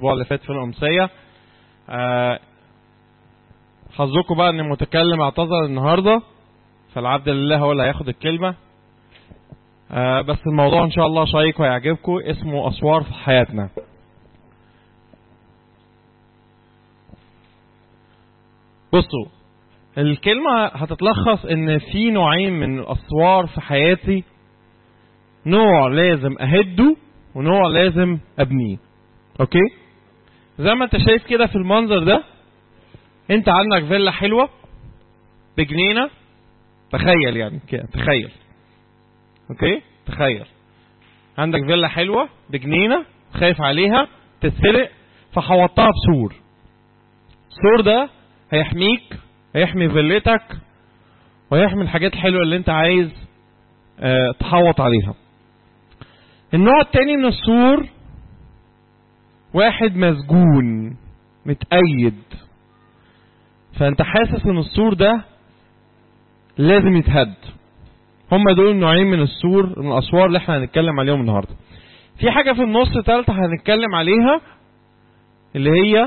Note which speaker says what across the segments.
Speaker 1: الاسبوع اللي فات في الامسيه آه، حظكم بقى ان المتكلم اعتذر النهارده فالعبد لله هو اللي هياخد الكلمه آه، بس الموضوع ان شاء الله شيق ويعجبكم اسمه اسوار في حياتنا بصوا الكلمة هتتلخص ان في نوعين من الاسوار في حياتي نوع لازم اهده ونوع لازم ابنيه اوكي زي ما انت شايف كده في المنظر ده انت عندك فيلا حلوة بجنينة تخيل يعني كده تخيل اوكي تخيل عندك فيلا حلوة بجنينة خايف عليها تتسرق فحوطتها بسور السور ده هيحميك هيحمي فيلتك وهيحمي الحاجات الحلوة اللي انت عايز اه تحوط عليها النوع التاني من السور واحد مسجون متأيد فانت حاسس ان السور ده لازم يتهد هم دول النوعين من السور من الاسوار اللي احنا هنتكلم عليهم النهارده في حاجه في النص ثالثه هنتكلم عليها اللي هي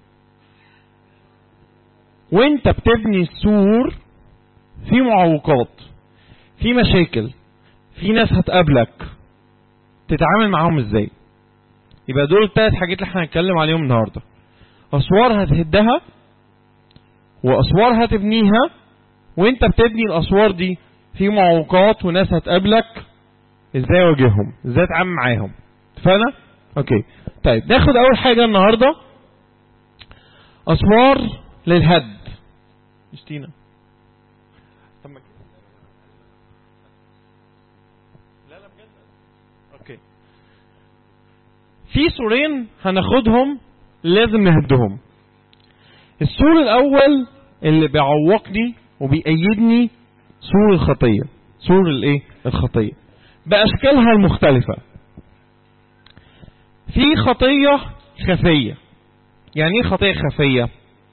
Speaker 1: وانت بتبني السور في معوقات في مشاكل في ناس هتقابلك تتعامل معاهم ازاي يبقى دول الثلاث حاجات اللي احنا هنتكلم عليهم النهارده اسوار هتهدها واسوار هتبنيها وانت بتبني الاسوار دي في معوقات وناس هتقابلك ازاي اواجههم ازاي اتعامل معاهم اتفقنا اوكي طيب ناخد اول حاجه النهارده اسوار للهد اشتينا لا لا بجد اوكي في سورين هناخدهم لازم نهدهم السور الاول اللي بيعوقني وبيأيدني سور الخطية سور الايه الخطية بأشكالها المختلفة في خطية خفية يعني ايه خطية خفية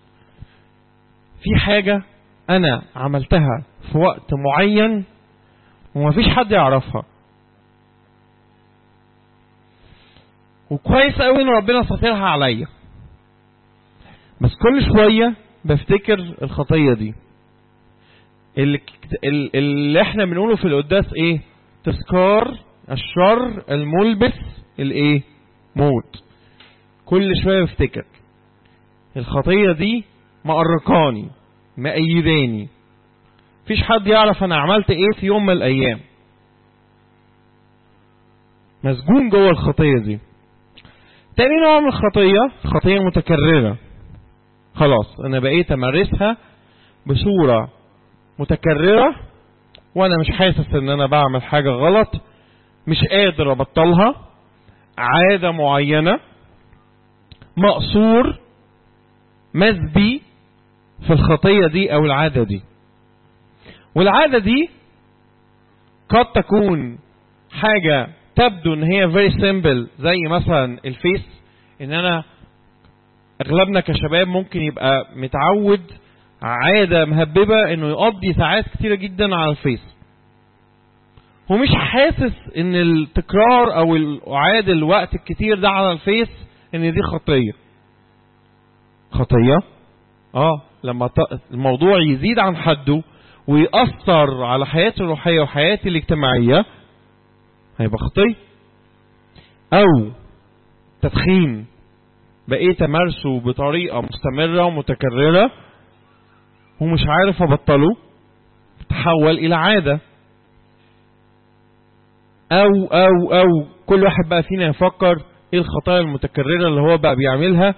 Speaker 1: في حاجة انا عملتها في وقت معين ومفيش حد يعرفها وكويس قوي ان ربنا ساطرها عليا بس كل شوية بفتكر الخطية دي اللي, اللي احنا بنقوله في القداس ايه تذكار الشر الملبس الايه موت كل شويه بفتكر الخطيه دي مقرقاني مأيداني مفيش حد يعرف انا عملت ايه في يوم من الايام مسجون جوه الخطيه دي تاني نوع من الخطيه خطيه متكرره خلاص انا بقيت امارسها بصوره متكررة وانا مش حاسس ان انا بعمل حاجة غلط مش قادر ابطلها عادة معينة مقصور مسبي في الخطية دي او العادة دي والعادة دي قد تكون حاجة تبدو ان هي very simple زي مثلا الفيس ان انا اغلبنا كشباب ممكن يبقى متعود عادة مهببة انه يقضي ساعات كتيرة جدا على الفيس ومش حاسس ان التكرار او الاعاد الوقت الكتير ده على الفيس ان دي خطية خطية اه لما الموضوع يزيد عن حده ويأثر على حياتي الروحية وحياتي الاجتماعية هيبقى خطية او تدخين بقيت امارسه بطريقة مستمرة ومتكررة ومش عارف ابطله تحول الى عادة او او او كل واحد بقى فينا يفكر ايه الخطايا المتكررة اللي هو بقى بيعملها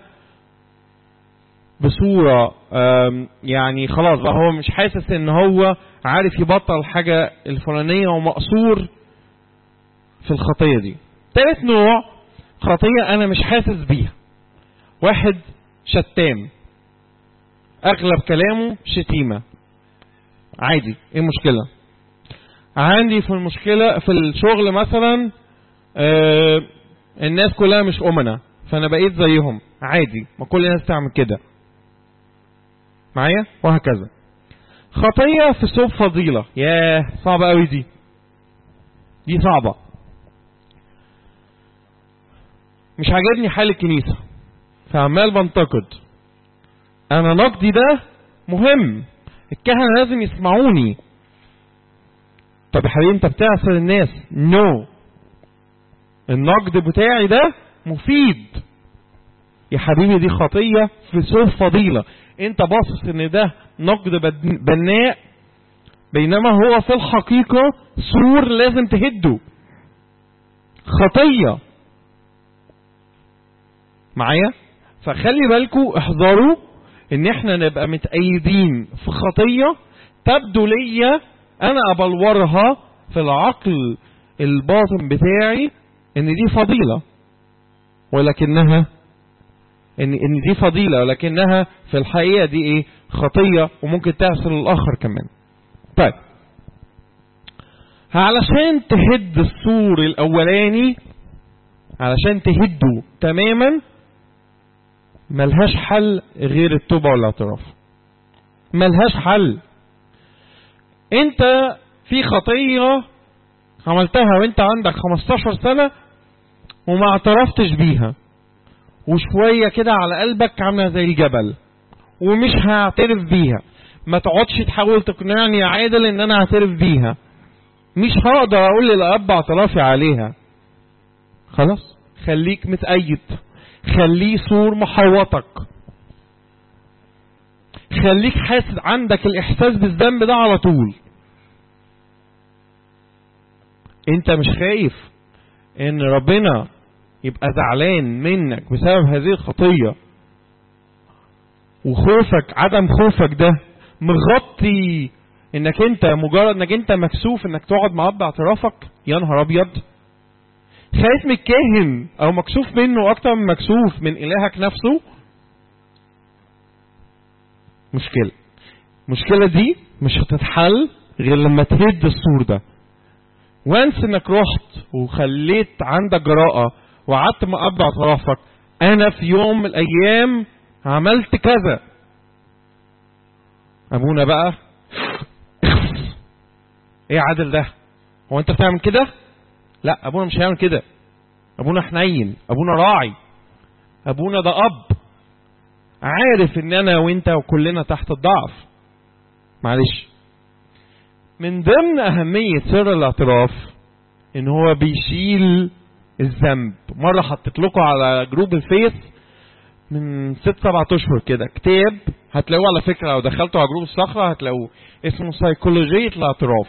Speaker 1: بصورة يعني خلاص بقى هو مش حاسس ان هو عارف يبطل الحاجة الفلانية ومقصور في الخطية دي تالت نوع خطية انا مش حاسس بيها واحد شتام اغلب كلامه شتيمة عادي ايه المشكلة عندي في المشكلة في الشغل مثلا آه الناس كلها مش امنا فانا بقيت زيهم عادي ما كل الناس تعمل كده معايا وهكذا خطية في صوب فضيلة ياه صعبة قوي دي دي صعبة مش عاجبني حال الكنيسة فعمال بنتقد انا نقدي ده مهم الكهنة لازم يسمعوني طب يا حبيبي انت بتعصر الناس نو no. النقد بتاعي ده مفيد يا حبيبي دي خطية في سوء فضيلة انت باصص ان ده نقد بناء بينما هو في الحقيقة سور لازم تهده خطية معايا فخلي بالكوا احذروا ان احنا نبقى متأيدين في خطية تبدو ليا انا ابلورها في العقل الباطن بتاعي ان دي فضيلة ولكنها ان ان دي فضيلة ولكنها في الحقيقة دي ايه خطية وممكن تحصل للاخر كمان طيب علشان تهد السور الاولاني علشان تهده تماما ملهاش حل غير التوبة والاعتراف ملهاش حل انت في خطية عملتها وانت عندك 15 سنة وما اعترفتش بيها وشوية كده على قلبك عاملة زي الجبل ومش هعترف بيها ما تقعدش تحاول تقنعني يا عادل ان انا اعترف بيها مش هقدر اقول للاب اعترافي عليها خلاص خليك متأيد خليه سور محوطك خليك حاسس عندك الاحساس بالذنب ده على طول انت مش خايف ان ربنا يبقى زعلان منك بسبب هذه الخطية وخوفك عدم خوفك ده مغطي انك انت مجرد انك انت مكسوف انك تقعد مع اب اعترافك يا نهار ابيض خايف من الكاهن او مكسوف منه اكتر من مكسوف من الهك نفسه مشكلة المشكلة دي مش هتتحل غير لما تهد السور ده وانس انك رحت وخليت عندك جراءة وقعدت مع اب اعترافك انا في يوم من الايام عملت كذا ابونا بقى ايه عادل ده هو انت بتعمل كده لا ابونا مش هيعمل كده ابونا حنين ابونا راعي ابونا ده اب عارف ان انا وانت وكلنا تحت الضعف معلش من ضمن اهمية سر الاعتراف ان هو بيشيل الذنب مرة حطيت لكم على جروب الفيس من ست سبعة اشهر كده كتاب هتلاقوه على فكرة لو دخلتوا على جروب الصخرة هتلاقوه اسمه سيكولوجية الاعتراف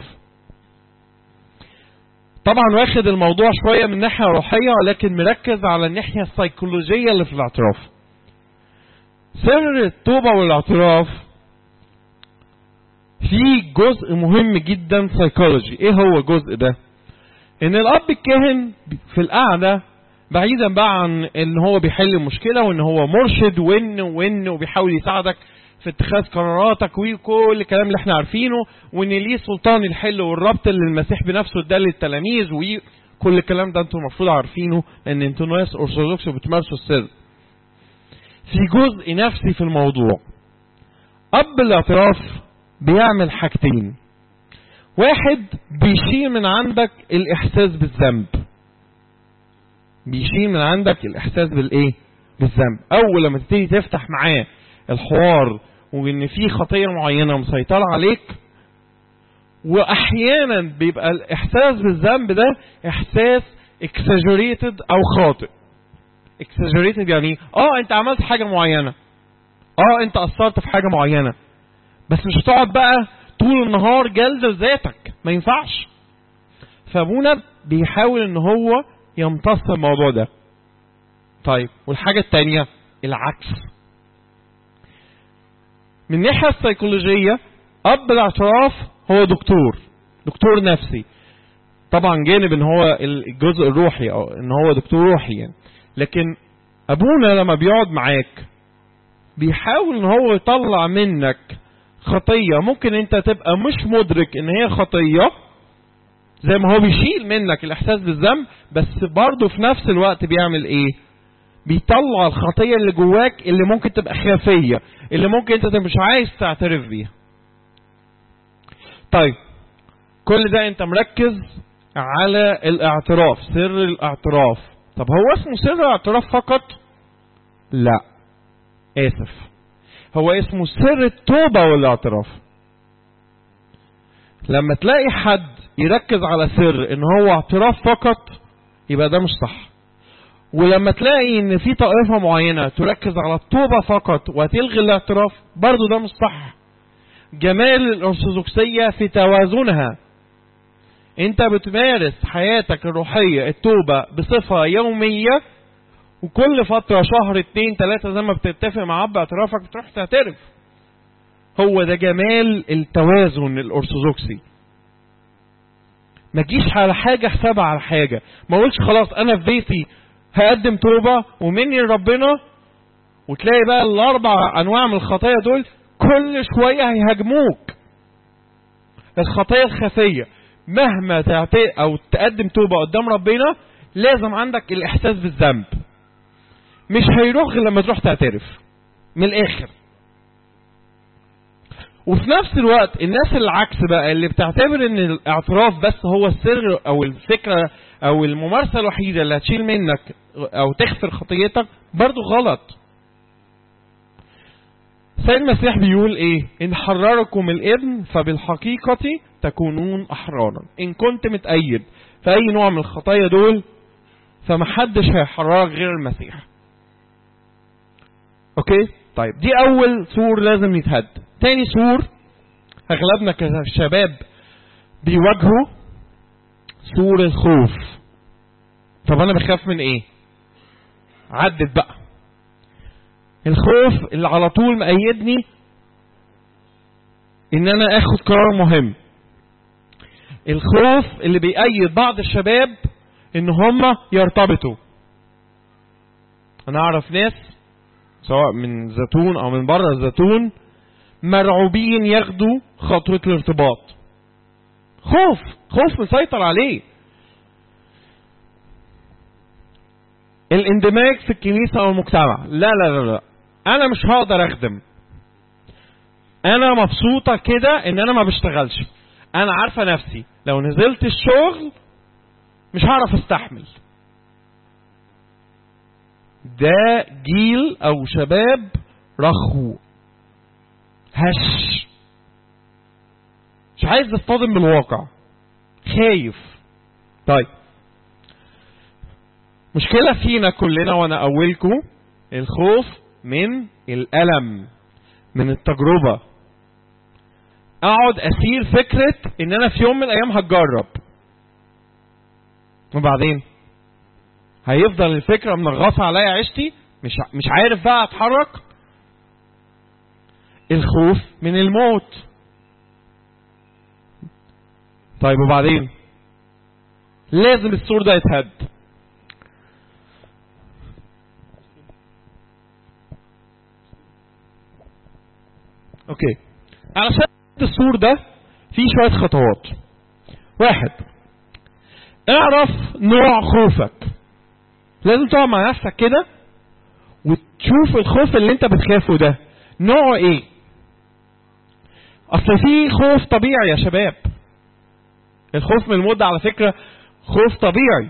Speaker 1: طبعا واخد الموضوع شوية من ناحية روحية ولكن مركز على الناحية السيكولوجية اللي في الاعتراف سر التوبة والاعتراف في جزء مهم جدا سيكولوجي ايه هو الجزء ده ان الاب الكاهن في القعدة بعيدا بقى عن ان هو بيحل المشكلة وان هو مرشد وان وان وبيحاول يساعدك في اتخاذ قراراتك وكل الكلام اللي احنا عارفينه وان ليه سلطان الحل والربط اللي المسيح بنفسه اداه للتلاميذ وكل الكلام ده انتم المفروض عارفينه لان انتم ناس ارثوذكس وبتمارسوا السر في جزء نفسي في الموضوع اب الاعتراف بيعمل حاجتين واحد بيشيل من عندك الاحساس بالذنب بيشيل من عندك الاحساس بالايه بالذنب اول لما تبتدي تفتح معاه الحوار وان في خطيه معينه مسيطره عليك واحيانا بيبقى الاحساس بالذنب ده احساس اكساجريتد او خاطئ اكساجريتد يعني اه انت عملت حاجه معينه اه انت قصرت في حاجه معينه بس مش هتقعد بقى طول النهار جلد ذاتك ما ينفعش فابونا بيحاول ان هو يمتص الموضوع ده طيب والحاجة التانية العكس من الناحية السيكولوجية أب الاعتراف هو دكتور دكتور نفسي طبعا جانب ان هو الجزء الروحي او ان هو دكتور روحي يعني لكن ابونا لما بيقعد معاك بيحاول ان هو يطلع منك خطية ممكن انت تبقى مش مدرك ان هي خطية زي ما هو بيشيل منك الاحساس بالذنب بس برضه في نفس الوقت بيعمل ايه بيطلع الخطية اللي جواك اللي ممكن تبقى خفية اللي ممكن انت مش عايز تعترف بيها طيب كل ده انت مركز على الاعتراف سر الاعتراف طب هو اسمه سر الاعتراف فقط لا اسف هو اسمه سر التوبة والاعتراف لما تلاقي حد يركز على سر ان هو اعتراف فقط يبقى ده مش صح ولما تلاقي ان في طائفة معينة تركز على التوبة فقط وتلغي الاعتراف برضو ده مش صح جمال الارثوذكسية في توازنها انت بتمارس حياتك الروحية التوبة بصفة يومية وكل فترة شهر اتنين تلاتة زي ما بتتفق مع اب اعترافك بتروح تعترف هو ده جمال التوازن الارثوذكسي ما تجيش على حاجة حسابها على حاجة ما اقولش خلاص انا في بيتي هقدم توبة ومني لربنا وتلاقي بقى الاربع انواع من الخطايا دول كل شوية هيهاجموك الخطايا الخفية مهما تعطي او تقدم توبة قدام ربنا لازم عندك الاحساس بالذنب مش هيروح غير لما تروح تعترف من الاخر وفي نفس الوقت الناس العكس بقى اللي بتعتبر ان الاعتراف بس هو السر او الفكرة او الممارسة الوحيدة اللي هتشيل منك او تغفر خطيتك برضو غلط سيد المسيح بيقول ايه ان حرركم الابن فبالحقيقة تكونون احرارا ان كنت متأيد في اي نوع من الخطايا دول فمحدش هيحررك غير المسيح اوكي طيب دي اول سور لازم يتهد تاني سور اغلبنا كشباب بيواجهوا سور الخوف طب انا بخاف من ايه عدت بقى الخوف اللي على طول مأيدني ان انا اخد قرار مهم الخوف اللي بيأيد بعض الشباب ان هم يرتبطوا انا اعرف ناس سواء من زيتون او من بره الزيتون مرعوبين ياخدوا خطوة الارتباط خوف خوف مسيطر عليه الاندماج في الكنيسة او المجتمع لا لا لا لا انا مش هقدر اخدم انا مبسوطة كده ان انا ما بشتغلش انا عارفة نفسي لو نزلت الشغل مش هعرف استحمل ده جيل او شباب رخو هش مش عايز يصطدم بالواقع خايف طيب مشكلة فينا كلنا وانا اولكم الخوف من الالم من التجربة اقعد اسير فكرة ان انا في يوم من الايام هتجرب وبعدين هيفضل الفكرة منغصة عليا عيشتي مش مش عارف بقى اتحرك الخوف من الموت طيب وبعدين لازم السور ده يتهد اوكي علشان السور ده فيه شوية خطوات واحد اعرف نوع خوفك لازم تقعد مع نفسك كده وتشوف الخوف اللي انت بتخافه ده نوعه ايه اصل في خوف طبيعي يا شباب الخوف من الموت على فكرة خوف طبيعي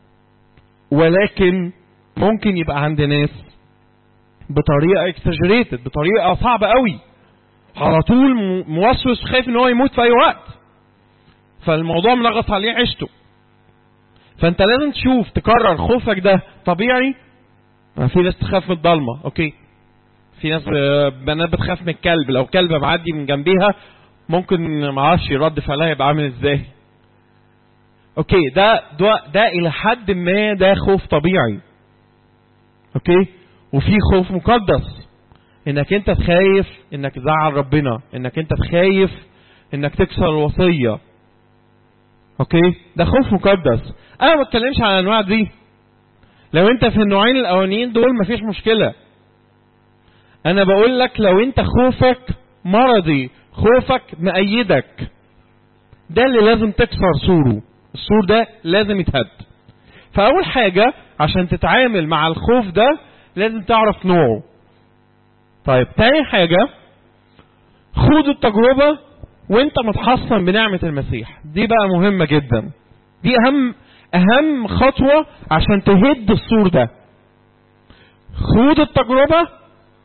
Speaker 1: ولكن ممكن يبقى عند ناس بطريقة اكسجريتد بطريقة صعبة قوي على طول موسوس خايف ان هو يموت في اي وقت فالموضوع منغص عليه عيشته فانت لازم تشوف تكرر خوفك ده طبيعي في ناس تخاف من الضلمه اوكي في ناس بنات بتخاف من الكلب لو كلب معدي من جنبيها ممكن ما اعرفش رد فعلها يبقى عامل ازاي اوكي ده ده ده الى حد ما ده خوف طبيعي اوكي وفي خوف مقدس انك انت تخايف انك تزعل ربنا انك انت تخايف انك تكسر الوصيه اوكي ده خوف مقدس انا ما بتكلمش عن الانواع دي لو انت في النوعين الاولانيين دول مفيش مشكله انا بقول لك لو انت خوفك مرضي خوفك مأيدك ده اللي لازم تكسر سوره السور ده لازم يتهد فاول حاجه عشان تتعامل مع الخوف ده لازم تعرف نوعه طيب تاني حاجه خد التجربه وانت متحصن بنعمة المسيح دي بقى مهمة جدا دي اهم اهم خطوة عشان تهد السور ده خد التجربة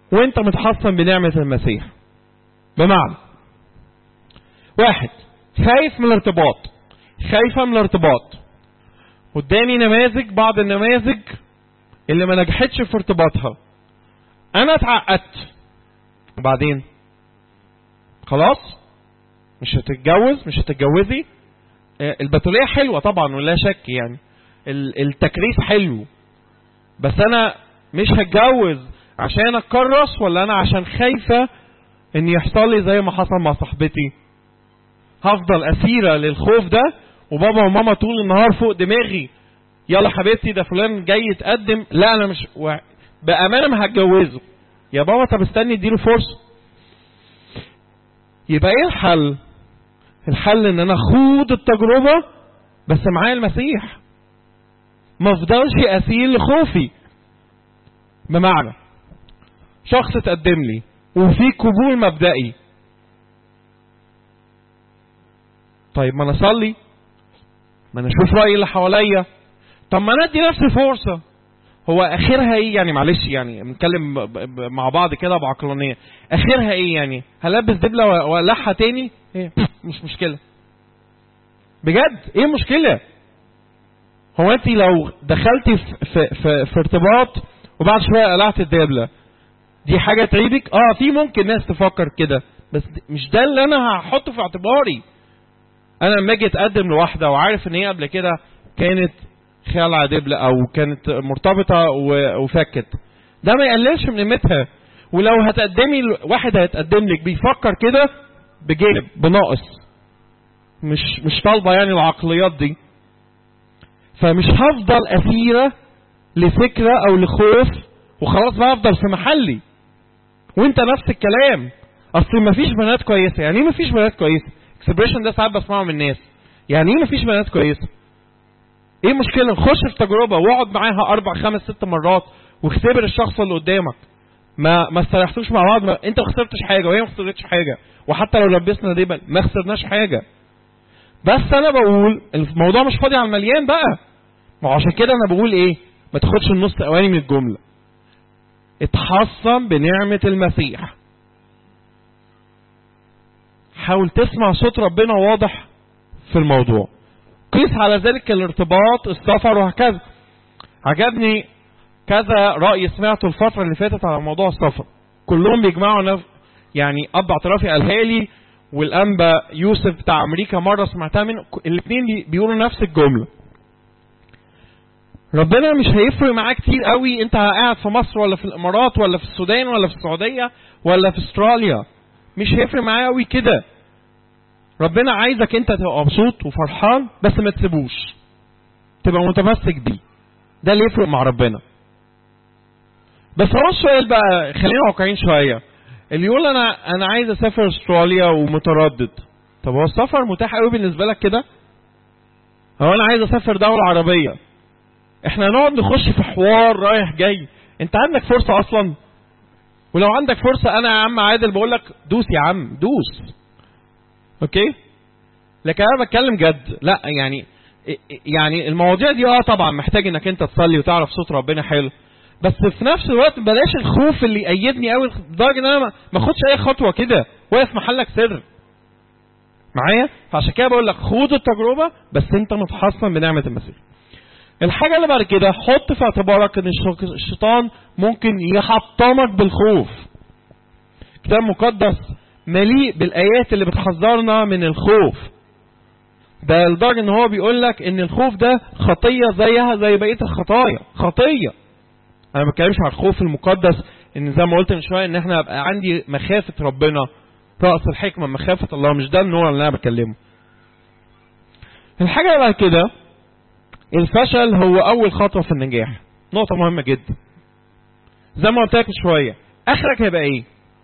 Speaker 1: وانت متحصن بنعمة المسيح بمعنى واحد خايف من الارتباط خايفة من الارتباط قدامي نماذج بعض النماذج اللي ما نجحتش في ارتباطها انا اتعقدت وبعدين خلاص مش هتتجوز مش هتتجوزي آه، البتولية حلوة طبعا ولا شك يعني ال- التكريس حلو بس انا مش هتجوز عشان اتكرس ولا انا عشان خايفة ان يحصل لي زي ما حصل مع صاحبتي هفضل اسيرة للخوف ده وبابا وماما طول النهار فوق دماغي يلا حبيبتي ده فلان جاي يتقدم لا انا مش و... بامانه ما هتجوزه يا بابا طب استني اديله فرصه يبقى ايه الحل الحل ان انا اخوض التجربه بس معايا المسيح ما افضلش اسير لخوفي بمعنى شخص اتقدم لي وفي قبول مبدئي طيب ما انا اصلي ما انا اشوف راي اللي حواليا طب ما انا ادي نفسي فرصه هو اخرها ايه يعني معلش يعني بنتكلم ب- ب- مع بعض كده بعقلانيه اخرها ايه يعني هلبس دبله و- والحها تاني إيه؟ مش مشكله بجد ايه المشكله هو انت لو دخلتي في, في, في, في ارتباط وبعد شويه قلعت الدبله دي حاجه تعيبك اه في ممكن ناس تفكر كده بس مش ده اللي انا هحطه في اعتباري انا لما اجي اتقدم لواحده وعارف ان هي قبل كده كانت خالعه دبله او كانت مرتبطه و- وفكت ده ما يقللش من قيمتها ولو هتقدمي ل- واحد هيتقدم لك بيفكر كده بجانب بناقص مش مش طالبه يعني العقليات دي فمش هفضل اسيره لفكره او لخوف وخلاص بقى افضل في محلي وانت نفس الكلام اصل مفيش بنات كويسه يعني ايه مفيش بنات كويسه اكسبريشن ده ساعات بسمعه من الناس يعني ايه مفيش بنات كويسه ايه المشكله نخش في تجربه واقعد معاها اربع خمس ست مرات واختبر الشخص اللي قدامك ما ما استريحتوش مع بعض ما انت ما خسرتش حاجه وهي ما خسرتش حاجه وحتى لو لبسنا دبل ما خسرناش حاجه بس انا بقول الموضوع مش فاضي على المليان بقى ما هو عشان كده انا بقول ايه ما تاخدش النص الاولاني من الجمله اتحصن بنعمه المسيح حاول تسمع صوت ربنا واضح في الموضوع قيس على ذلك الارتباط السفر وهكذا عجبني كذا رأي سمعته الفترة اللي فاتت على موضوع السفر كلهم بيجمعوا نف... يعني أب اعترافي قالها لي والأنبا يوسف بتاع أمريكا مرة سمعتها منه الاثنين بي... بيقولوا نفس الجملة ربنا مش هيفرق معاه كتير قوي انت قاعد في مصر ولا في الامارات ولا في السودان ولا في السعوديه ولا في استراليا مش هيفرق معاه قوي كده ربنا عايزك انت تبقى مبسوط وفرحان بس ما تسيبوش تبقى متمسك بيه ده اللي يفرق مع ربنا بس هو السؤال بقى خلينا واقعيين شويه اللي يقول انا انا عايز اسافر استراليا ومتردد طب هو السفر متاح قوي بالنسبه لك كده هو انا عايز اسافر دوله عربيه احنا نقعد نخش في حوار رايح جاي انت عندك فرصه اصلا ولو عندك فرصه انا يا عم عادل بقول لك دوس يا عم دوس اوكي لكن انا بتكلم جد لا يعني يعني المواضيع دي اه طبعا محتاج انك انت تصلي وتعرف صوت ربنا حلو بس في نفس الوقت بلاش الخوف اللي يأيدني قوي لدرجه ان انا ما- ما اخدش اي خطوه كده واقف محلك سر معايا فعشان كده بقول لك خوض التجربه بس انت متحصن بنعمه المسيح الحاجه اللي بعد كده حط في اعتبارك ان الش- الشيطان ممكن يحطمك بالخوف الكتاب المقدس مليء بالايات اللي بتحذرنا من الخوف ده لدرجه ان هو بيقول لك ان الخوف ده خطيه زيها زي بقيه الخطايا خطيه انا ما بتكلمش عن الخوف المقدس ان زي ما قلت من شويه ان احنا ابقى عندي مخافه ربنا راس الحكمه مخافه الله مش ده النوع اللي انا بكلمه الحاجه اللي بعد كده الفشل هو اول خطوه في النجاح نقطه مهمه جدا زي ما قلت لك من شويه اخرك هيبقى ايه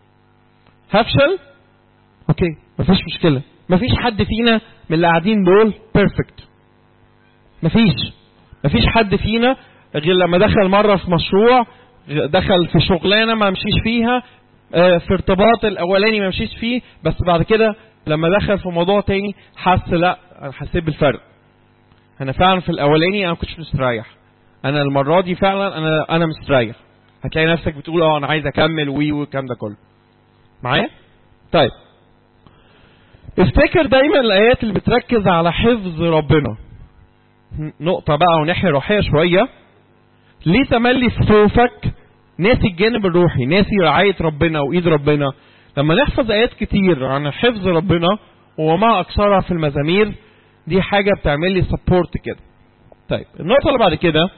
Speaker 1: هفشل اوكي مفيش مشكله مفيش حد فينا من اللي قاعدين دول بيرفكت مفيش مفيش حد فينا غير لما دخل مره في مشروع دخل في شغلانه ما مشيش فيها آه، في ارتباط الاولاني ما مشيش فيه بس بعد كده لما دخل في موضوع تاني حس لا انا حسيت بالفرق انا فعلا في الاولاني انا ما كنتش مستريح انا المره دي فعلا انا انا مستريح هتلاقي نفسك بتقول اه انا عايز اكمل وي والكلام ده كله معايا طيب افتكر دايما الايات اللي بتركز على حفظ ربنا نقطه بقى وناحيه روحيه شويه ليه تملي في خوفك ناسي الجانب الروحي ناسي رعايه ربنا وايد ربنا لما نحفظ ايات كتير عن حفظ ربنا وما اكثرها في المزامير دي حاجه بتعمل لي سبورت كده طيب النقطه اللي بعد كده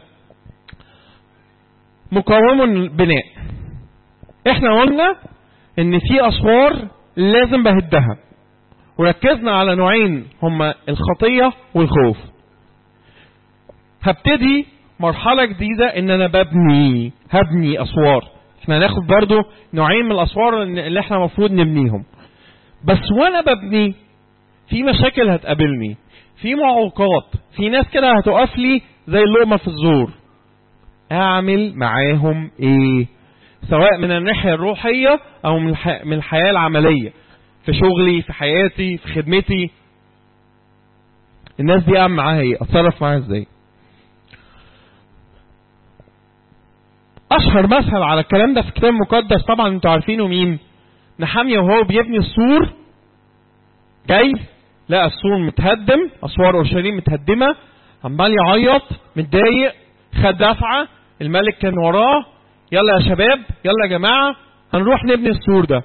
Speaker 1: مقاوم البناء احنا قلنا ان في اسوار لازم بهدها وركزنا على نوعين هما الخطيه والخوف هبتدي مرحله جديده ان انا ببني هبني اسوار احنا هناخد برضو نوعين من الاسوار اللي احنا المفروض نبنيهم بس وانا ببني في مشاكل هتقابلني في معوقات في ناس كده هتقف لي زي اللقمه في الزور اعمل معاهم ايه سواء من الناحيه الروحيه او من الح- من الحياه العمليه في شغلي في حياتي في خدمتي الناس دي اعمل معاها ايه اتصرف معاها ازاي اشهر مثل على الكلام ده في الكتاب المقدس طبعا انتوا عارفينه مين نحامية وهو بيبني السور جاي لقى السور متهدم اسوار اورشليم متهدمه عمال يعيط متضايق خد دفعه الملك كان وراه يلا يا شباب يلا يا جماعه هنروح نبني السور ده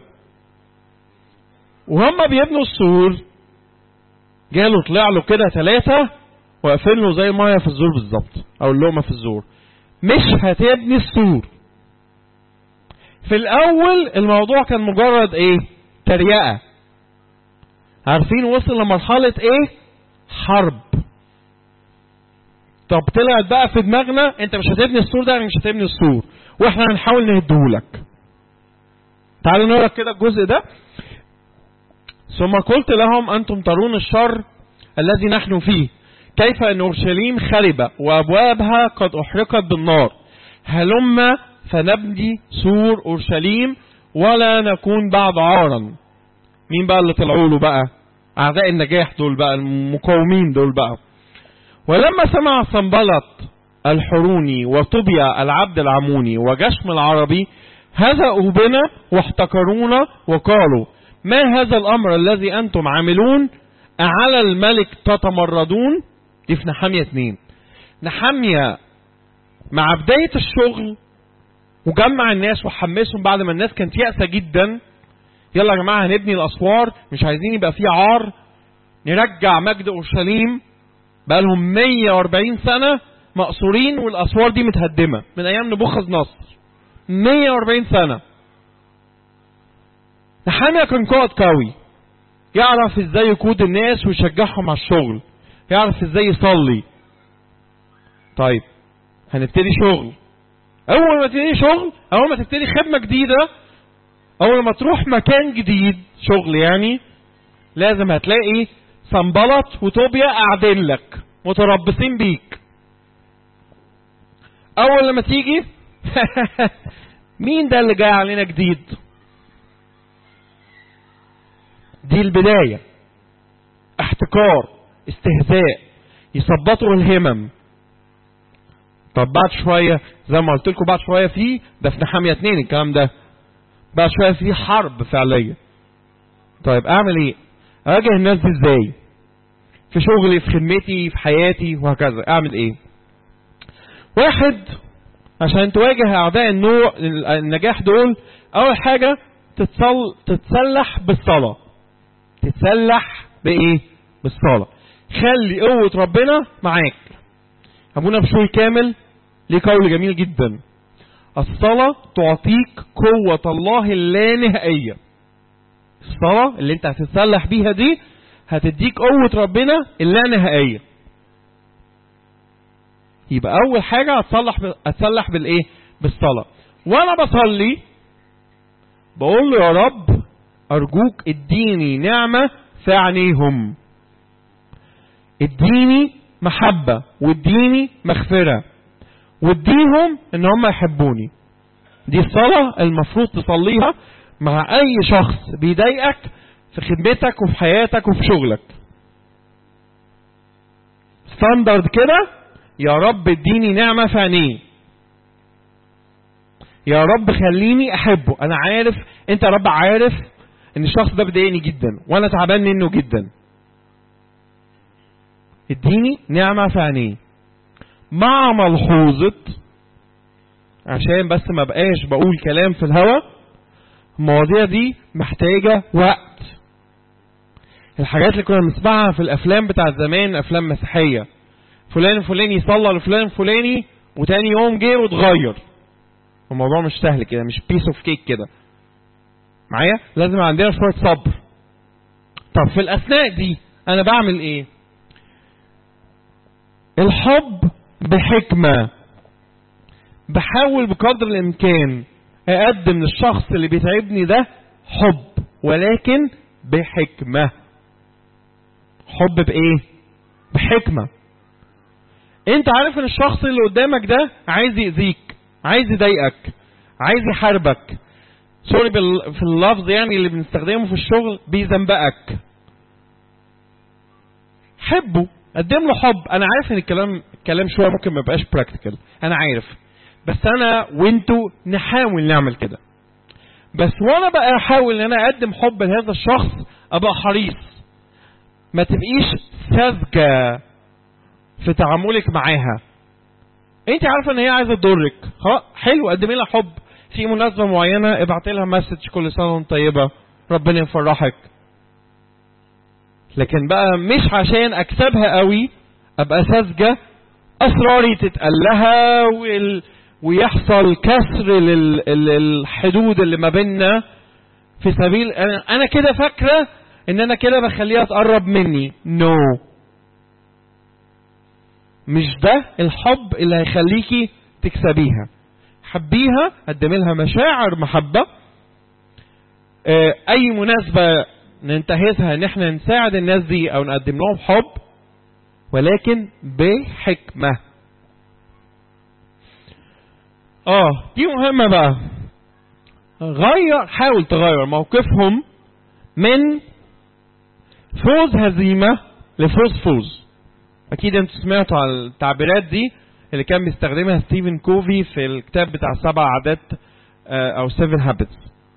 Speaker 1: وهم بيبنوا السور جاله طلع له كده ثلاثة واقفين له زي المية في الزور بالظبط أو اللقمة في الزور مش هتبني السور في الأول الموضوع كان مجرد إيه؟ تريقة عارفين وصل لمرحلة إيه؟ حرب طب طلعت بقى في دماغنا انت مش هتبني السور ده يعني مش هتبني السور واحنا هنحاول نهدهولك تعالوا نقرا كده الجزء ده ثم قلت لهم أنتم ترون الشر الذي نحن فيه كيف أن أورشليم خربة وأبوابها قد أحرقت بالنار هلم فنبني سور أورشليم ولا نكون بعد عارا مين بقى اللي طلعوا له بقى أعداء النجاح دول بقى المقاومين دول بقى ولما سمع صنبلط الحروني وطوبيا العبد العموني وجشم العربي هزأوا بنا واحتقرونا وقالوا ما هذا الأمر الذي أنتم عاملون أعلى الملك تتمردون دي في نحامية اتنين نحامية مع بداية الشغل وجمع الناس وحمسهم بعد ما الناس كانت يأسة جدا يلا يا جماعة هنبني الأسوار مش عايزين يبقى فيه عار نرجع مجد أورشليم بقالهم 140 سنة مقصورين والأسوار دي متهدمة من أيام نبوخذ نصر 140 سنة نحامية كان قائد قوي يعرف ازاي يقود الناس ويشجعهم على الشغل يعرف ازاي يصلي طيب هنبتدي شغل اول ما تبتدي شغل اول ما تبتدي خدمة جديدة اول ما تروح مكان جديد شغل يعني لازم هتلاقي صنبلط وطوبيا قاعدين لك متربصين بيك اول لما تيجي مين ده اللي جاي علينا جديد دي البداية احتكار استهزاء يثبطوا الهمم طب بعد شوية زي ما قلت لكم بعد شوية في ده في نحامية اتنين الكلام ده بعد شوية في حرب فعلية طيب اعمل ايه اواجه الناس دي ازاي في شغلي في خدمتي في حياتي وهكذا اعمل ايه واحد عشان تواجه اعداء النوع النجاح دول اول حاجة تتصل تتسلح بالصلاة تتسلح بايه بالصلاة خلي قوة ربنا معاك ابونا بشوي كامل ليه قول جميل جدا الصلاة تعطيك قوة الله اللانهائية الصلاة اللي انت هتتسلح بيها دي هتديك قوة ربنا اللانهائية يبقى أول حاجة هتصلح ب... هتسلح بالإيه؟ بالصلاة وأنا بصلي بقول له يا رب أرجوك اديني نعمة في عينيهم اديني محبة واديني مغفرة واديهم ان هم يحبوني دي الصلاة المفروض تصليها مع اي شخص بيضايقك في خدمتك وفي حياتك وفي شغلك ستاندرد كده يا رب اديني نعمة في عينيه يا رب خليني احبه انا عارف انت يا رب عارف ان الشخص ده بيضايقني جدا وانا تعبان منه جدا اديني نعمة في عينيه مع ملحوظة عشان بس ما بقاش بقول كلام في الهوا المواضيع دي محتاجة وقت الحاجات اللي كنا بنسمعها في الافلام بتاع زمان افلام مسيحية فلان الفلاني صلى لفلان الفلاني وتاني يوم جه واتغير الموضوع مش سهل كده مش بيس اوف كيك كده معايا لازم عندنا شويه صبر طب في الاثناء دي انا بعمل ايه الحب بحكمه بحاول بقدر الامكان اقدم للشخص اللي بيتعبني ده حب ولكن بحكمه حب بايه بحكمه انت عارف ان الشخص اللي قدامك ده عايز يأذيك عايز يضايقك عايز يحاربك سوري بال... في اللفظ يعني اللي بنستخدمه في الشغل بيزنبقك حبه قدم له حب انا عارف ان الكلام الكلام شويه ممكن ما يبقاش براكتيكال انا عارف بس انا وانتوا نحاول نعمل كده بس وانا بقى احاول ان انا اقدم حب لهذا الشخص ابقى حريص ما تبقيش ساذجه في تعاملك معاها انت عارفه ان هي عايزه تضرك خلاص حلو قدمي لها حب في مناسبه معينه ابعتي لها مسج كل سنه وانت طيبه ربنا يفرحك لكن بقى مش عشان اكسبها قوي ابقى ساذجه اسراري تتقال لها وال... ويحصل كسر لل... للحدود اللي ما بيننا في سبيل انا, أنا كده فاكره ان انا كده بخليها تقرب مني نو no. مش ده الحب اللي هيخليكي تكسبيها حبيها قدمي لها مشاعر محبه اه اي مناسبه ننتهزها ان احنا نساعد الناس دي او نقدم لهم حب ولكن بحكمه اه دي مهمه بقى غير حاول تغير موقفهم من فوز هزيمه لفوز فوز اكيد انتوا سمعتوا عن التعبيرات دي اللي كان بيستخدمها ستيفن كوفي في الكتاب بتاع سبع عادات او سيفن هابتس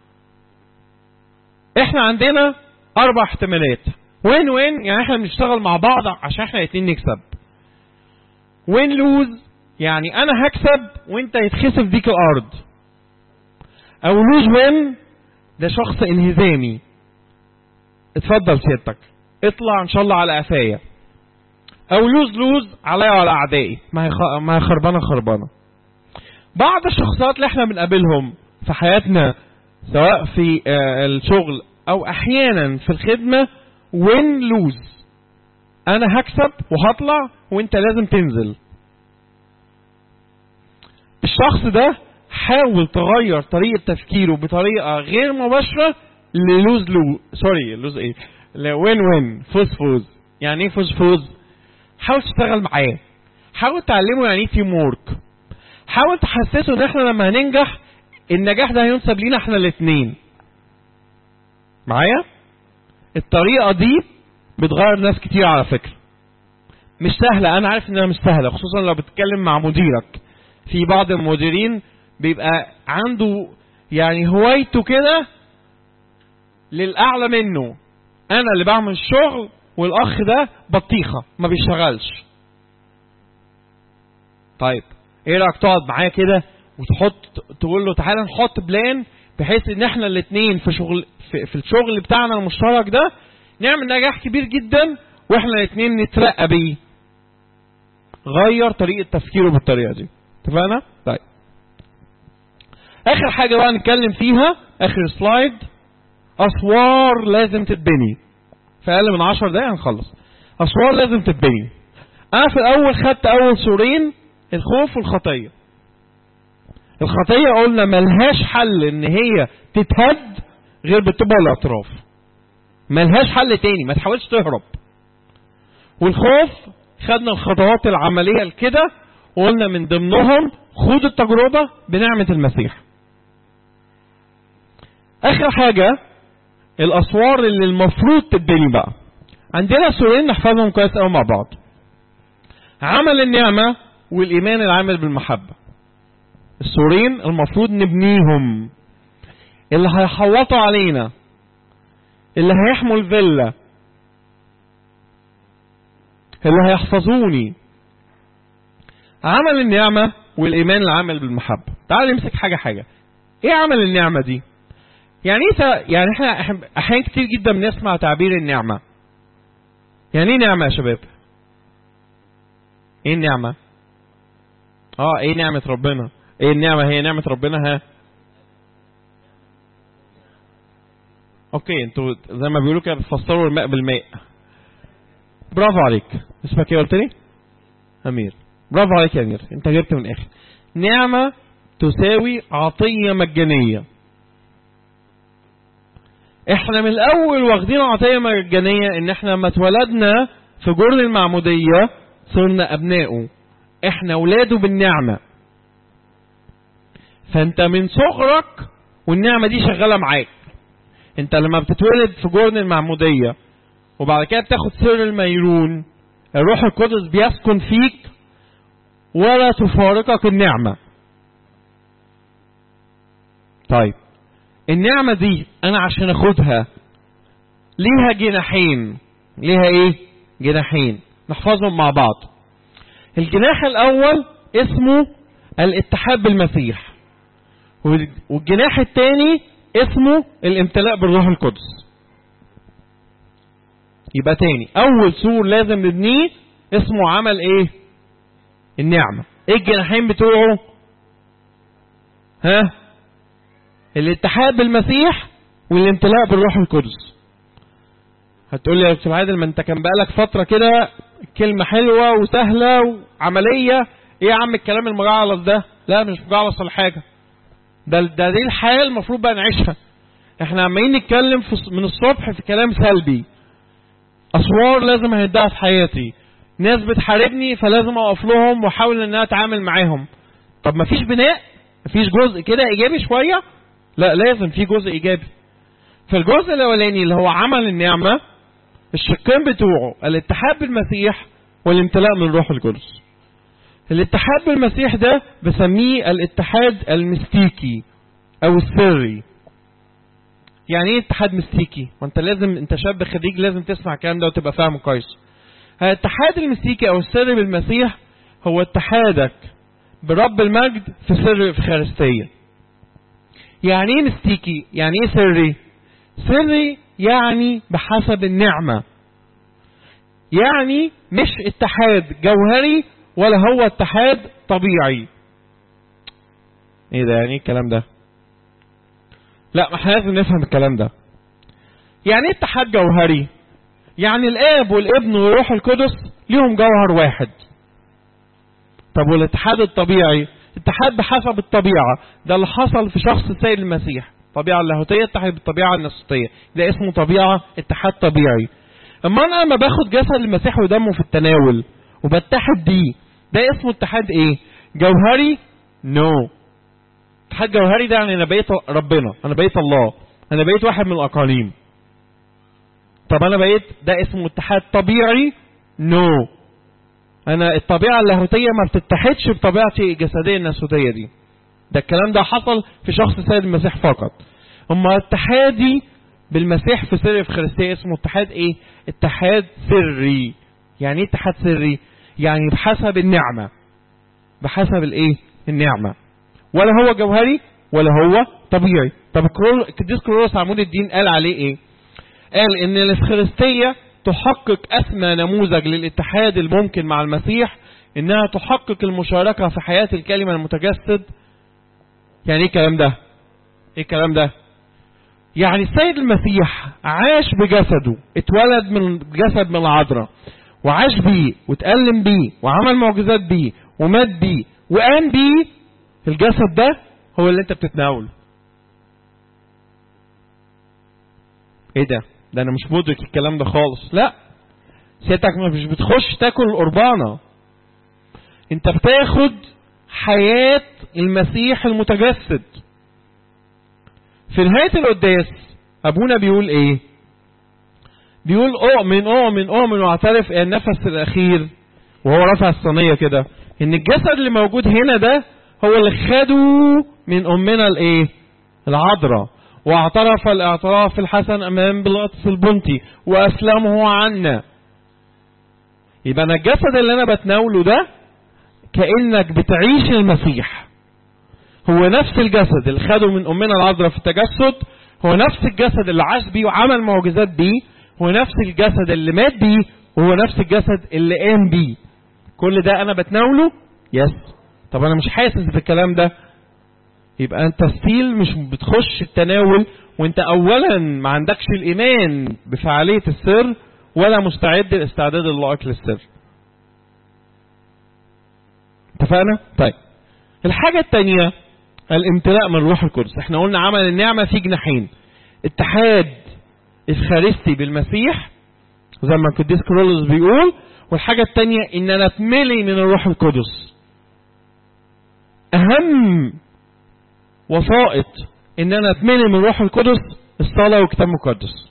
Speaker 1: احنا عندنا اربع احتمالات وين وين يعني احنا بنشتغل مع بعض عشان احنا الاثنين نكسب وين لوز يعني انا هكسب وانت يتخسف بيك الارض او لوز وين ده شخص انهزامي اتفضل سيادتك اطلع ان شاء الله على قفايا او لوز لوز عليا وعلى اعدائي ما هي خ... ما هي خربانه خربانه بعض الشخصيات اللي احنا بنقابلهم في حياتنا سواء في آه الشغل او احيانا في الخدمه وين لوز انا هكسب وهطلع وانت لازم تنزل الشخص ده حاول تغير طريقه تفكيره بطريقه غير مباشره للوز لو سوري لوز ايه وين وين فوز فوز يعني ايه فوز فوز حاول تشتغل معاه حاول تعلمه يعني ايه تيم وورك حاول تحسسه ان احنا لما هننجح النجاح ده هينسب لينا احنا الاثنين معايا الطريقه دي بتغير ناس كتير على فكره مش سهله انا عارف انها مش سهله خصوصا لو بتتكلم مع مديرك في بعض المديرين بيبقى عنده يعني هوايته كده للاعلى منه انا اللي بعمل الشغل والاخ ده بطيخه ما بيشتغلش طيب ايه رايك تقعد معاه كده وتحط تقول له تعالى نحط بلان بحيث ان احنا الاثنين في شغل في, في الشغل بتاعنا المشترك ده نعمل نجاح كبير جدا واحنا الاثنين نترقى بيه غير طريقه تفكيره بالطريقه دي اتفقنا طيب اخر حاجه بقى نتكلم فيها اخر سلايد اسوار لازم تتبني في اقل من 10 دقايق هنخلص اسوار لازم تتبني انا في الاول خدت اول سورين الخوف والخطيه الخطيه قلنا ملهاش حل ان هي تتهد غير بالتوبه والاعتراف ملهاش حل تاني ما تحاولش تهرب والخوف خدنا الخطوات العمليه لكده وقلنا من ضمنهم خد التجربه بنعمه المسيح اخر حاجه الاسوار اللي المفروض تتبني بقى عندنا سورين نحفظهم كويس قوي مع بعض عمل النعمه والايمان العامل بالمحبه السورين المفروض نبنيهم اللي هيحوطوا علينا اللي هيحموا الفيلا اللي هيحفظوني عمل النعمة والإيمان العمل بالمحبة تعال نمسك حاجة حاجة إيه عمل النعمة دي يعني إيه يعني إحنا أحيان كتير جدا بنسمع تعبير النعمة يعني إيه نعمة يا شباب إيه النعمة اه ايه نعمة ربنا ايه النعمة هي نعمة ربنا ها اوكي انتوا زي ما بيقولوا كده بتفسروا الماء بالماء برافو عليك اسمك ايه قلت لي امير برافو عليك يا امير انت جبت من الاخر نعمة تساوي عطية مجانية احنا من الاول واخدين عطية مجانية ان احنا لما اتولدنا في جرن المعمودية صرنا ابنائه احنا اولاده بالنعمة فانت من صغرك والنعمة دي شغالة معاك انت لما بتتولد في جرن المعمودية وبعد كده بتاخد سر الميرون الروح القدس بيسكن فيك ولا تفارقك النعمة طيب النعمة دي انا عشان اخدها ليها جناحين ليها ايه جناحين نحفظهم مع بعض الجناح الاول اسمه الاتحاد بالمسيح والجناح الثاني اسمه الامتلاء بالروح القدس يبقى تاني اول سور لازم نبنيه اسمه عمل ايه النعمة ايه الجناحين بتوعه ها الاتحاد بالمسيح والامتلاء بالروح القدس هتقول لي يا استاذ عادل ما انت كان بقالك فتره كده كلمه حلوه وسهله وعمليه ايه يا عم الكلام المجعلص ده لا مش مجعلص ولا حاجه ده ده دي الحياه المفروض بقى نعيشها احنا عمالين نتكلم في من الصبح في كلام سلبي اسوار لازم اهدها في حياتي ناس بتحاربني فلازم اقف لهم واحاول ان انا اتعامل معاهم طب ما فيش بناء مفيش جزء كده ايجابي شويه لا لازم في جزء ايجابي فالجزء الاولاني اللي هو عمل النعمه الشقين بتوعه الاتحاد بالمسيح والامتلاء من الروح القدس الاتحاد بالمسيح ده بسميه الاتحاد المستيكي او السري يعني ايه اتحاد مستيكي وانت لازم انت شاب خريج لازم تسمع الكلام ده وتبقى فاهمه كويس الاتحاد المستيكي او السري بالمسيح هو اتحادك برب المجد في سر الافخارستيه يعني ايه مستيكي يعني ايه سري سري يعني بحسب النعمة يعني مش اتحاد جوهري ولا هو اتحاد طبيعي ايه ده يعني ايه الكلام ده لا ما احنا لازم نفهم الكلام ده يعني ايه اتحاد جوهري يعني الاب والابن والروح القدس ليهم جوهر واحد طب والاتحاد الطبيعي اتحاد بحسب الطبيعة ده اللي حصل في شخص السيد المسيح الطبيعة اللاهوتية اتحد بالطبيعة النسوتية ده اسمه طبيعة اتحاد طبيعي اما انا لما باخد جسد المسيح ودمه في التناول وبتحد بيه ده اسمه اتحاد ايه جوهري نو no. اتحاد جوهري ده يعني انا بقيت ربنا انا بقيت الله انا بقيت واحد من الاقاليم طب انا بقيت ده اسمه اتحاد طبيعي نو no. انا الطبيعة اللاهوتية ما بتتحدش بطبيعتي الجسدية الناسوتية دي ده الكلام ده حصل في شخص السيد المسيح فقط اما اتحادي بالمسيح في سر الافخارستيه اسمه اتحاد ايه اتحاد سري يعني ايه اتحاد سري يعني بحسب النعمه بحسب الايه النعمه ولا هو جوهري ولا هو طبيعي طب القديس كرولوس عمود الدين قال عليه ايه قال ان الافخارستيه تحقق اسمى نموذج للاتحاد الممكن مع المسيح انها تحقق المشاركه في حياه الكلمه المتجسد يعني ايه الكلام ده ايه الكلام ده يعني السيد المسيح عاش بجسده اتولد من جسد من العذراء وعاش بيه واتألم بيه وعمل معجزات بيه ومات بيه وقام بيه الجسد ده هو اللي انت بتتناوله ايه ده ده انا مش مدرك الكلام ده خالص لا سيادتك مش بتخش تاكل القربانه انت بتاخد حياة المسيح المتجسد في نهاية القداس أبونا بيقول إيه بيقول أؤمن أؤمن أؤمن وأعترف النفس الأخير وهو رافع الصينية كده إن الجسد اللي موجود هنا ده هو اللي خده من امنا الايه العذراء واعترف الاعتراف الحسن امام بيلاطس البنطي واسلمه عنا يبقى انا الجسد اللي انا بتناوله ده كانك بتعيش المسيح هو نفس الجسد اللي خده من امنا العذراء في التجسد هو نفس الجسد اللي عاش بيه وعمل معجزات بيه هو نفس الجسد اللي مات بيه وهو نفس الجسد اللي قام بيه كل ده انا بتناوله يس طب انا مش حاسس بالكلام ده يبقى انت ستيل مش بتخش التناول وانت اولا ما عندكش الايمان بفعالية السر ولا مستعد الاستعداد اللائق للسر اتفقنا طيب الحاجة التانية الامتلاء من الروح القدس احنا قلنا عمل النعمة في جناحين اتحاد الخارستي بالمسيح زي ما القديس كرولوس بيقول والحاجة التانية ان انا اتملي من الروح القدس اهم وسائط ان انا اتملي من الروح القدس الصلاة والكتاب المقدس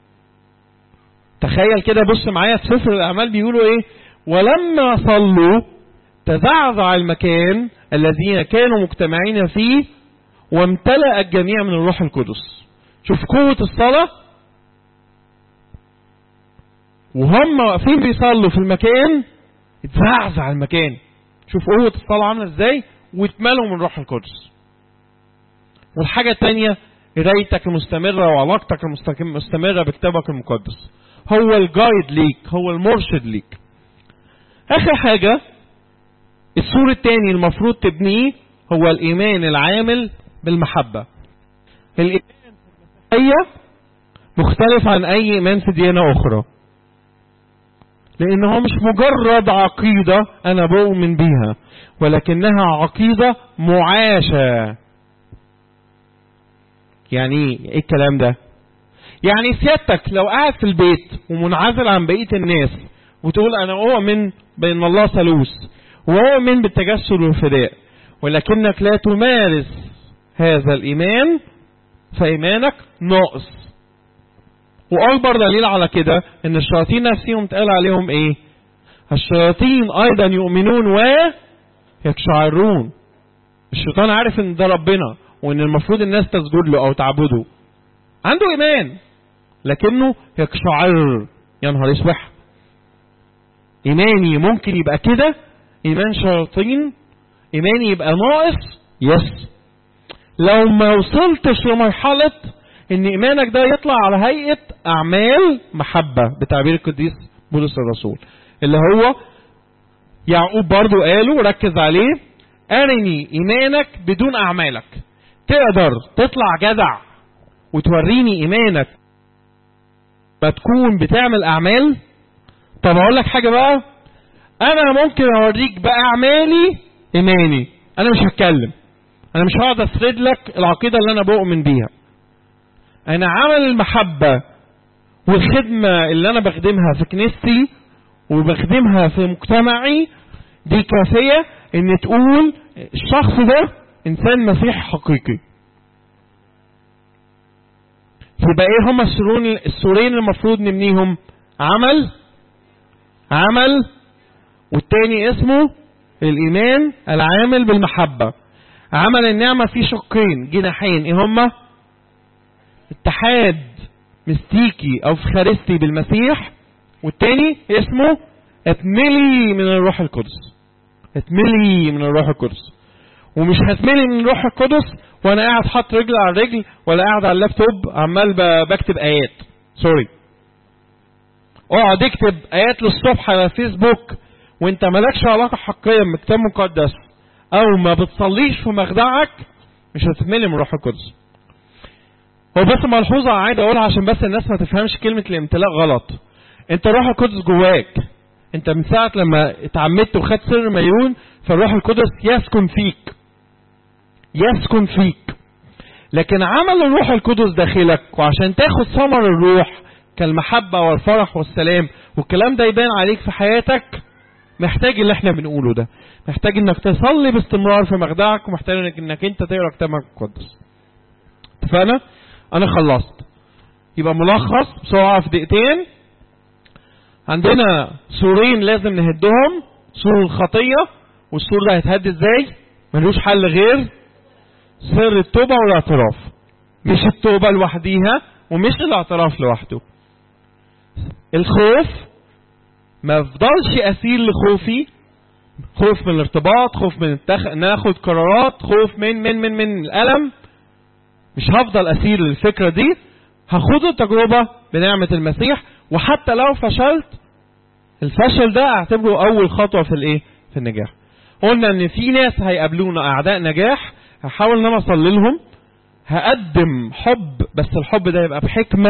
Speaker 1: تخيل كده بص معايا في سفر الاعمال بيقولوا ايه ولما صلوا تزعزع المكان الذين كانوا مجتمعين فيه وامتلأ الجميع من الروح القدس شوف قوة الصلاة وهم واقفين بيصلوا في المكان اتزعزع المكان شوف قوة الصلاة عاملة ازاي واتملوا من الروح القدس والحاجة التانية قرايتك المستمرة وعلاقتك المستمرة بكتابك المقدس هو الجايد ليك هو المرشد ليك آخر حاجة السور التاني المفروض تبنيه هو الإيمان العامل بالمحبة الإيمان هي مختلف عن أي إيمان في ديانة أخرى لأن هو مش مجرد عقيدة أنا بؤمن بيها ولكنها عقيدة معاشة يعني ايه الكلام ده يعني سيادتك لو قاعد في البيت ومنعزل عن بقية الناس وتقول انا اؤمن بان الله ثالوث واؤمن بالتجسد والفداء ولكنك لا تمارس هذا الايمان فايمانك ناقص واكبر دليل على كده ان الشياطين نفسهم اتقال عليهم ايه الشياطين ايضا يؤمنون ويقشعرون الشيطان عارف ان ده ربنا وان المفروض الناس تسجد له او تعبده عنده ايمان لكنه يقشعر يا نهار اسوح ايماني ممكن يبقى كده ايمان شياطين ايماني يبقى ناقص يس لو ما وصلتش لمرحلة ان ايمانك ده يطلع على هيئة اعمال محبة بتعبير القديس بولس الرسول اللي هو يعقوب برضو قاله ركز عليه ارني ايمانك بدون اعمالك تقدر تطلع جدع وتوريني ايمانك ما تكون بتعمل اعمال طب اقول لك حاجه بقى انا ممكن اوريك باعمالي ايماني انا مش هتكلم انا مش هقعد اسرد لك العقيده اللي انا بؤمن بيها انا عمل المحبه والخدمه اللي انا بخدمها في كنيستي وبخدمها في مجتمعي دي كافيه ان تقول الشخص ده انسان مسيحي حقيقي يبقى ايه هما السورين السورين المفروض نبنيهم عمل عمل والتاني اسمه الايمان العامل بالمحبة عمل النعمة فيه شقين جناحين ايه هما اتحاد مستيكي او فخارستي بالمسيح والتاني اسمه اتملي من الروح القدس اتملي من الروح القدس ومش هتملي من الروح القدس وانا قاعد حاطط رجل على رجل ولا قاعد على اللابتوب عمال بكتب ايات سوري اقعد اكتب ايات للصبح على فيسبوك وانت مالكش علاقه حقيقيه بكتاب مقدس او ما بتصليش في مخدعك مش هتتملي من الروح القدس هو بس ملحوظه عايز اقولها عشان بس الناس ما تفهمش كلمه الامتلاء غلط انت الروح القدس جواك انت من ساعه لما اتعمدت وخدت سر ميون فالروح القدس يسكن فيك يسكن فيك لكن عمل الروح القدس داخلك وعشان تاخد ثمر الروح كالمحبة والفرح والسلام والكلام ده يبان عليك في حياتك محتاج اللي احنا بنقوله ده محتاج انك تصلي باستمرار في مخدعك ومحتاج انك, إنك انت تقرا كتابك المقدس اتفقنا انا خلصت يبقى ملخص بسرعة في دقيقتين عندنا سورين لازم نهدهم سور الخطية والسور ده هيتهد ازاي ملوش حل غير سر التوبة والاعتراف مش التوبة لوحديها ومش الاعتراف لوحده الخوف ما افضلش اسير لخوفي خوف من الارتباط خوف من التخ... ان اخد قرارات خوف من من من من الالم مش هفضل اسير للفكره دي هاخد التجربه بنعمه المسيح وحتى لو فشلت الفشل ده اعتبره اول خطوه في الايه في النجاح قلنا ان في ناس هيقابلونا اعداء نجاح هحاول ان انا اصلي لهم هقدم حب بس الحب ده يبقى بحكمه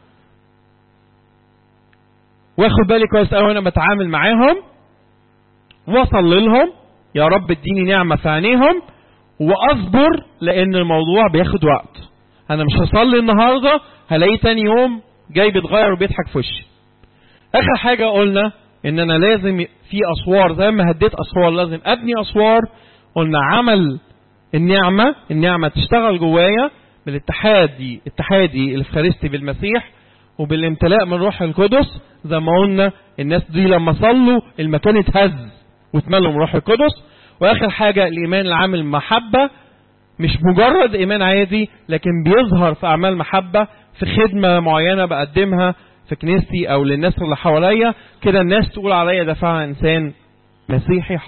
Speaker 1: واخد بالي كويس قوي وانا بتعامل معاهم واصلي لهم يا رب اديني نعمه في عينيهم واصبر لان الموضوع بياخد وقت انا مش هصلي النهارده هلاقيه تاني يوم جاي بيتغير وبيضحك في وشي اخر حاجه قلنا ان انا لازم في اسوار زي ما هديت اسوار لازم ابني اسوار قلنا عمل النعمه النعمه تشتغل جوايا بالاتحادي اتحادي الافخارستي بالمسيح وبالامتلاء من روح القدس زي ما قلنا الناس دي لما صلوا المكان اتهز واتملوا من روح القدس واخر حاجه الايمان العامل محبه مش مجرد ايمان عادي لكن بيظهر في اعمال محبه في خدمه معينه بقدمها في كنيستي او للناس اللي حواليا كده الناس تقول عليا ده فعلا انسان مسيحي